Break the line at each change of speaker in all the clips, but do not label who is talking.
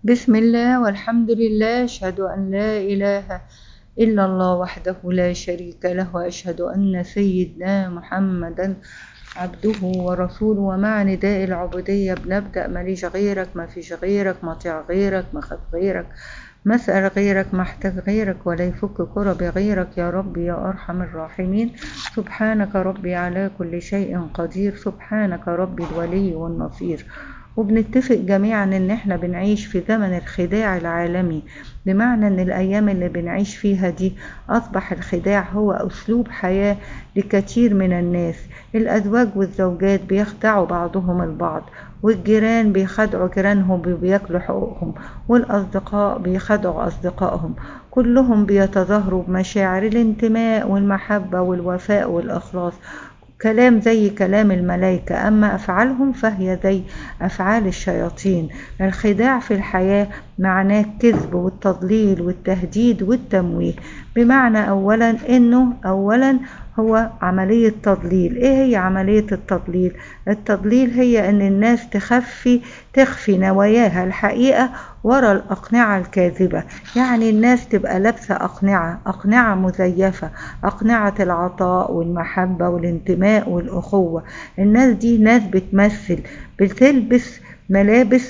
بسم الله والحمد لله أشهد أن لا إله إلا الله وحده لا شريك له وأشهد أن سيدنا محمدا عبده ورسوله ومع نداء العبودية بنبدأ ماليش غيرك ما فيش غيرك مطيع غيرك مخاف غيرك مسأل غيرك محتاج غيرك ولا يفك كرب غيرك يا ربي يا أرحم الراحمين سبحانك ربي على كل شيء قدير سبحانك ربي الولي والنصير وبنتفق جميعا ان احنا بنعيش في زمن الخداع العالمي بمعنى ان الايام اللي بنعيش فيها دي اصبح الخداع هو اسلوب حياة لكثير من الناس الازواج والزوجات بيخدعوا بعضهم البعض والجيران بيخدعوا جيرانهم وبياكلوا حقوقهم والاصدقاء بيخدعوا اصدقائهم كلهم بيتظاهروا بمشاعر الانتماء والمحبة والوفاء والاخلاص كلام زي كلام الملائكة أما أفعالهم فهي زي أفعال الشياطين الخداع في الحياة معناه الكذب والتضليل والتهديد والتمويه بمعنى أولا أنه أولا هو عملية تضليل ايه هي عملية التضليل التضليل هي ان الناس تخفي تخفي نواياها الحقيقة ورا الأقنعة الكاذبة يعني الناس تبقى لابسة أقنعة أقنعة مزيفة أقنعة العطاء والمحبة والانتماء والأخوة الناس دي ناس بتمثل بتلبس ملابس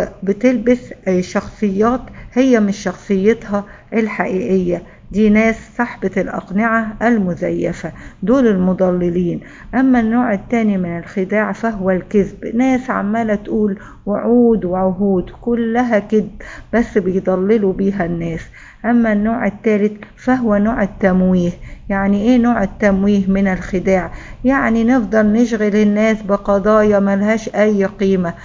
وبتلبس شخصيات هي مش شخصيتها الحقيقية دي ناس صاحبة الأقنعة المزيفة دول المضللين أما النوع التاني من الخداع فهو الكذب ناس عمالة تقول وعود وعهود كلها كذب بس بيضللوا بيها الناس أما النوع الثالث فهو نوع التمويه يعني إيه نوع التمويه من الخداع يعني نفضل نشغل الناس بقضايا ملهاش أي قيمة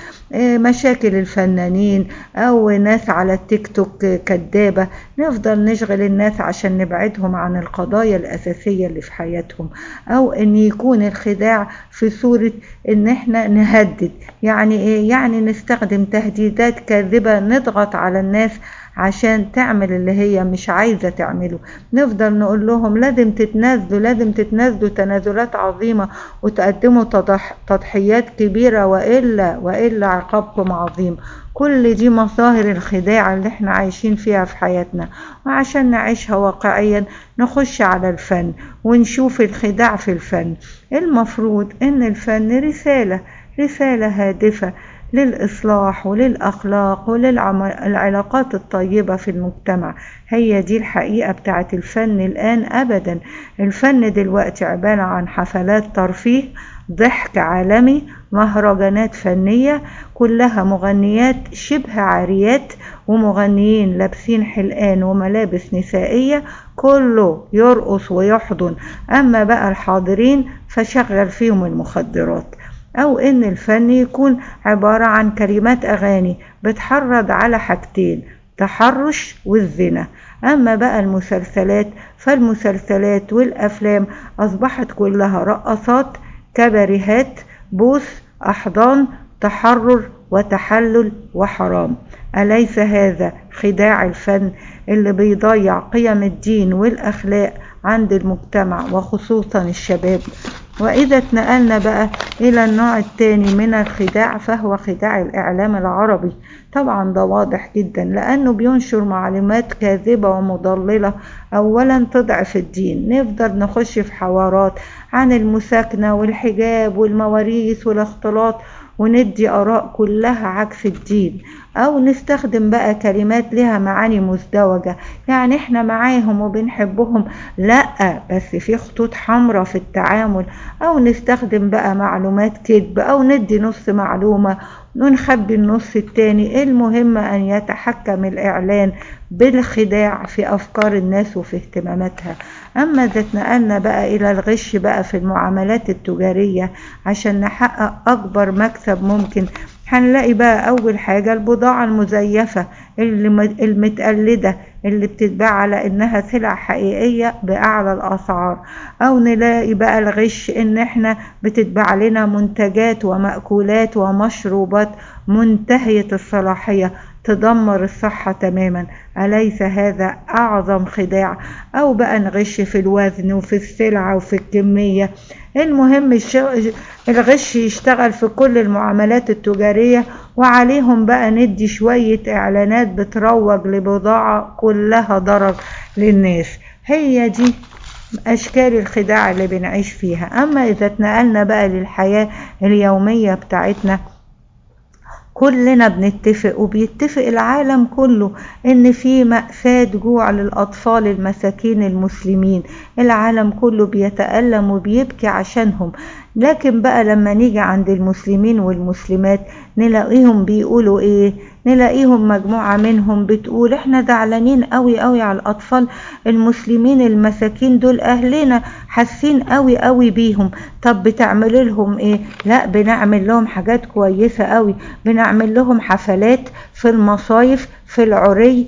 مشاكل الفنانين أو ناس على التيك توك كدابة نفضل نشغل الناس عشان نبعدهم عن القضايا الأساسية اللي في حياتهم أو أن يكون الخداع في صورة أن احنا نهدد يعني إيه يعني نستخدم تهديدات كاذبة نضغط على الناس عشان تعمل اللي هي مش عايزة تعمله نفضل نقول لهم لازم تتنازلوا لازم تتنازلوا تنازلات عظيمة وتقدموا تضح تضحيات كبيرة وإلا وإلا عقابكم عظيم كل دي مظاهر الخداع اللي احنا عايشين فيها في حياتنا وعشان نعيشها واقعيا نخش على الفن ونشوف الخداع في الفن المفروض ان الفن رسالة رسالة هادفة للإصلاح وللأخلاق وللعلاقات الطيبة في المجتمع هي دي الحقيقة بتاعت الفن الآن أبدا الفن دلوقتي عبارة عن حفلات ترفيه ضحك عالمي مهرجانات فنية كلها مغنيات شبه عاريات ومغنيين لابسين حلقان وملابس نسائية كله يرقص ويحضن أما بقى الحاضرين فشغل فيهم المخدرات أو إن الفن يكون عبارة عن كلمات أغاني بتحرض على حاجتين تحرش والزنا أما بقى المسلسلات فالمسلسلات والأفلام أصبحت كلها رقصات كباريهات بوس أحضان تحرر وتحلل وحرام أليس هذا خداع الفن اللي بيضيع قيم الدين والأخلاق عند المجتمع وخصوصا الشباب وإذا اتنقلنا بقى إلى النوع الثاني من الخداع فهو خداع الإعلام العربي طبعا ده واضح جدا لأنه بينشر معلومات كاذبة ومضللة أولا تضعف الدين نفضل نخش في حوارات عن المساكنة والحجاب والمواريث والاختلاط وندي آراء كلها عكس الدين أو نستخدم بقى كلمات لها معاني مزدوجة يعني احنا معاهم وبنحبهم لأ بس في خطوط حمراء في التعامل أو نستخدم بقى معلومات كذب أو ندي نص معلومة ونخبي النص التاني المهم أن يتحكم الإعلان بالخداع في أفكار الناس وفي اهتماماتها أما إذا اتنقلنا بقى إلى الغش بقى في المعاملات التجارية عشان نحقق أكبر مكسب ممكن هنلاقي بقى أول حاجة البضاعة المزيفة المتقلدة اللي بتتباع على إنها سلع حقيقية بأعلى الأسعار أو نلاقي بقى الغش إن إحنا بتتباع لنا منتجات ومأكولات ومشروبات منتهية الصلاحية تدمر الصحة تماما أليس هذا أعظم خداع أو بقى نغش في الوزن وفي السلعة وفي الكمية المهم الغش يشتغل في كل المعاملات التجارية وعليهم بقى ندي شوية إعلانات بتروج لبضاعة كلها ضرر للناس هي دي أشكال الخداع اللي بنعيش فيها أما إذا اتنقلنا بقى للحياة اليومية بتاعتنا كلنا بنتفق وبيتفق العالم كله ان في مأساة جوع للأطفال المساكين المسلمين العالم كله بيتألم وبيبكي عشانهم لكن بقى لما نيجي عند المسلمين والمسلمات نلاقيهم بيقولوا ايه نلاقيهم مجموعة منهم بتقول احنا زعلانين قوي قوي على الأطفال المسلمين المساكين دول أهلنا حاسين قوي قوي بيهم طب بتعمل لهم ايه لا بنعمل لهم حاجات كويسة قوي بنعمل لهم حفلات في المصايف في العري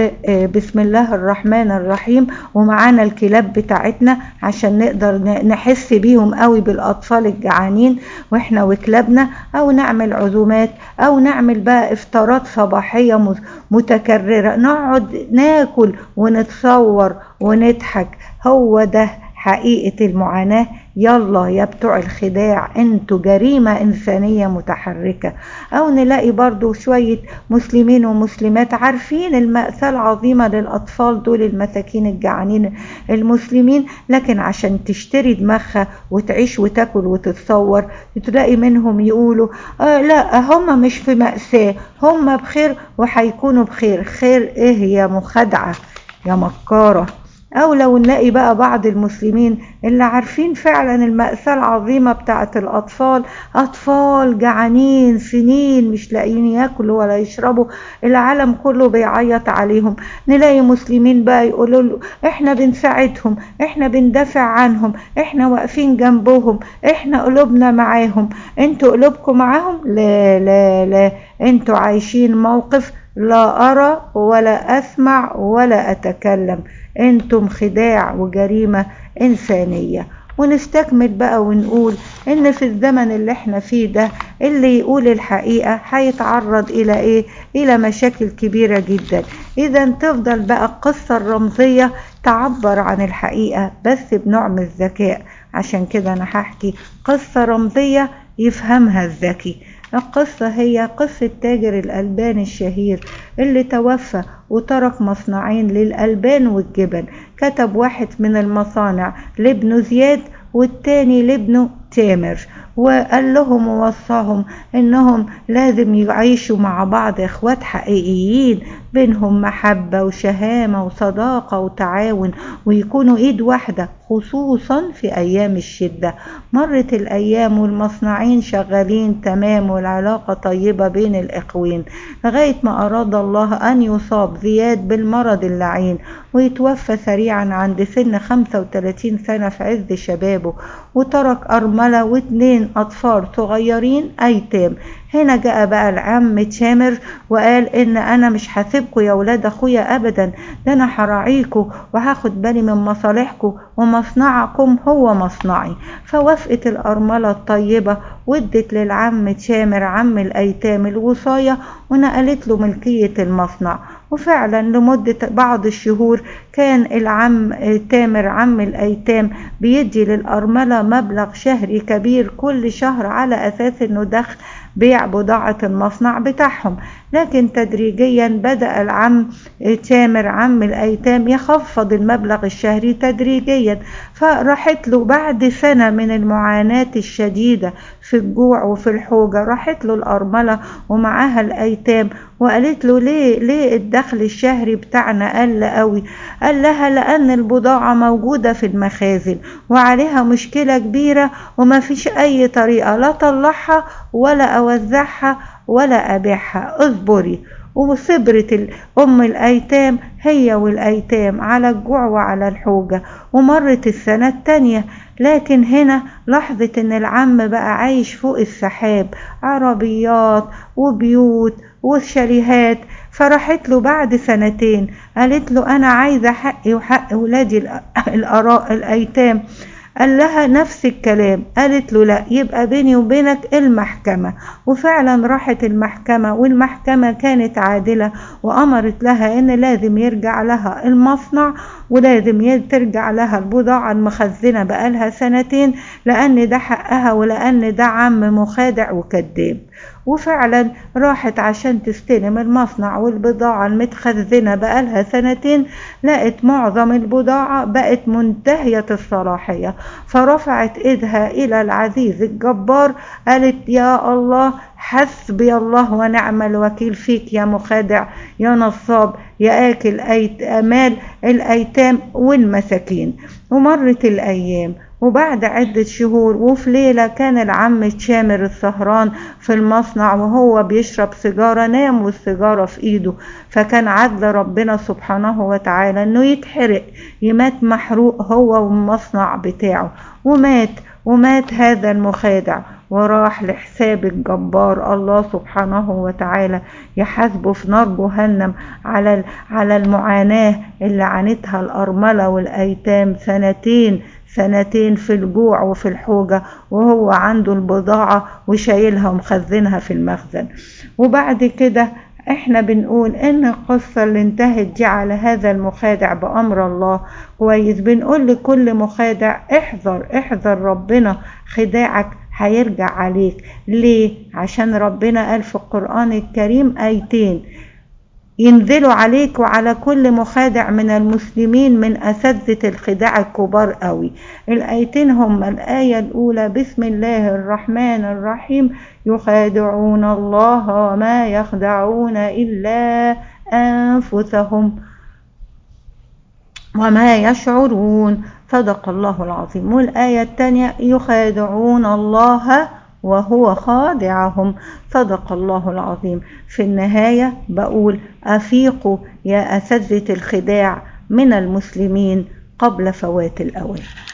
وبسم الله الرحمن الرحيم ومعانا الكلاب بتاعتنا عشان نقدر نحس بيهم قوي بالأطفال الجعانين واحنا وكلابنا او نعمل عزومات او نعمل بقى افطارات صباحية متكررة نقعد ناكل ونتصور ونضحك هو ده حقيقة المعاناة يلا يا بتوع الخداع انتوا جريمة انسانية متحركة او نلاقي برضو شوية مسلمين ومسلمات عارفين المأساة العظيمة للأطفال دول المساكين الجعانين المسلمين لكن عشان تشتري دماغها وتعيش وتاكل وتتصور تلاقي منهم يقولوا آه لا هم مش في مأساة هم بخير وهيكونوا بخير خير ايه يا مخادعة يا مكارة أو لو نلاقي بقى بعض المسلمين اللي عارفين فعلا المأساة العظيمة بتاعت الأطفال أطفال جعانين سنين مش لاقيين ياكلوا ولا يشربوا العالم كله بيعيط عليهم نلاقي مسلمين بقى يقولوا له احنا بنساعدهم احنا بندافع عنهم احنا واقفين جنبهم احنا قلوبنا معاهم انتوا قلوبكم معاهم لا لا لا انتوا عايشين موقف لا أرى ولا أسمع ولا أتكلم انتم خداع وجريمة إنسانية ونستكمل بقى ونقول ان في الزمن اللي احنا فيه ده اللي يقول الحقيقة هيتعرض الى ايه الى مشاكل كبيرة جدا اذا تفضل بقى القصة الرمزية تعبر عن الحقيقة بس بنوع من الذكاء عشان كده انا هحكي قصة رمزية يفهمها الذكي القصة هي قصة تاجر الألبان الشهير اللي توفى وترك مصنعين للألبان والجبن كتب واحد من المصانع لابنه زياد والتاني لابنه تامر وقال لهم ووصاهم انهم لازم يعيشوا مع بعض اخوات حقيقيين بينهم محبة وشهامة وصداقة وتعاون ويكونوا ايد واحدة خصوصا في ايام الشدة مرت الايام والمصنعين شغالين تمام والعلاقة طيبة بين الاخوين لغاية ما اراد الله ان يصاب زياد بالمرض اللعين ويتوفى سريعا عند سن 35 سنة في عز شبابه وترك أرملة واتنين أطفال صغيرين أيتام هنا جاء بقى العم تامر وقال ان انا مش هسيبكم يا ولاد اخويا ابدا ده انا هراعيكم وهاخد بالي من مصالحكم ومصنعكم هو مصنعي فوافقت الارمله الطيبه وادت للعم تامر عم الايتام الوصايه ونقلت له ملكيه المصنع وفعلا لمدة بعض الشهور كان العم تامر عم الأيتام بيدي للأرملة مبلغ شهري كبير كل شهر على أساس أنه دخل بيع بضاعة المصنع بتاعهم لكن تدريجيا بدأ العم تامر عم الأيتام يخفض المبلغ الشهري تدريجيا فراحت له بعد سنة من المعاناة الشديدة في الجوع وفي الحوجة راحت له الأرملة ومعاها الأيتام وقالت له ليه ليه الدخل الشهري بتاعنا قل قوي قال لها لأن البضاعة موجودة في المخازن وعليها مشكلة كبيرة وما فيش أي طريقة لا طلعها ولا أوزعها ولا أبيعها اصبري وصبرت أم الأيتام هي والأيتام على الجوع وعلى الحوجة ومرت السنة التانية لكن هنا لاحظت ان العم بقى عايش فوق السحاب عربيات وبيوت وشاليهات فراحت له بعد سنتين قالت له انا عايزه حقي وحق ولادي الاراء الايتام قال لها نفس الكلام قالت له لا يبقى بيني وبينك المحكمة وفعلا راحت المحكمة والمحكمة كانت عادلة وأمرت لها إن لازم يرجع لها المصنع ولازم ترجع لها البضاعة المخزنة بقالها سنتين لأن ده حقها ولأن ده عم مخادع وكذاب وفعلا راحت عشان تستلم المصنع والبضاعة المتخزنة بقالها سنتين لقت معظم البضاعة بقت منتهية الصلاحية فرفعت ايدها الى العزيز الجبار قالت يا الله حسبي الله ونعم الوكيل فيك يا مخادع يا نصاب يا آكل أمال الأيتام والمساكين ومرت الأيام وبعد عدة شهور وفي ليلة كان العم شامر السهران في المصنع وهو بيشرب سيجارة نام والسيجارة في ايده فكان عدل ربنا سبحانه وتعالى انه يتحرق يمات محروق هو والمصنع بتاعه ومات ومات هذا المخادع وراح لحساب الجبار الله سبحانه وتعالى يحاسبه في نار جهنم على على المعاناة اللي عانتها الأرملة والأيتام سنتين سنتين في الجوع وفي الحوجة وهو عنده البضاعة وشايلها ومخزنها في المخزن وبعد كده احنا بنقول ان القصة اللي انتهت دي على هذا المخادع بأمر الله كويس بنقول لكل مخادع احذر احذر ربنا خداعك هيرجع عليك ليه عشان ربنا قال في القرآن الكريم آيتين ينزلوا عليك وعلى كل مخادع من المسلمين من أساتذة الخداع الكبار قوي الآيتين هما الآية الأولى بسم الله الرحمن الرحيم يخادعون الله وما يخدعون إلا أنفسهم وما يشعرون صدق الله العظيم والآية الثانية يخادعون الله وهو خادعهم صدق الله العظيم في النهاية بقول أفيقوا يا أساتذة الخداع من المسلمين قبل فوات الأوان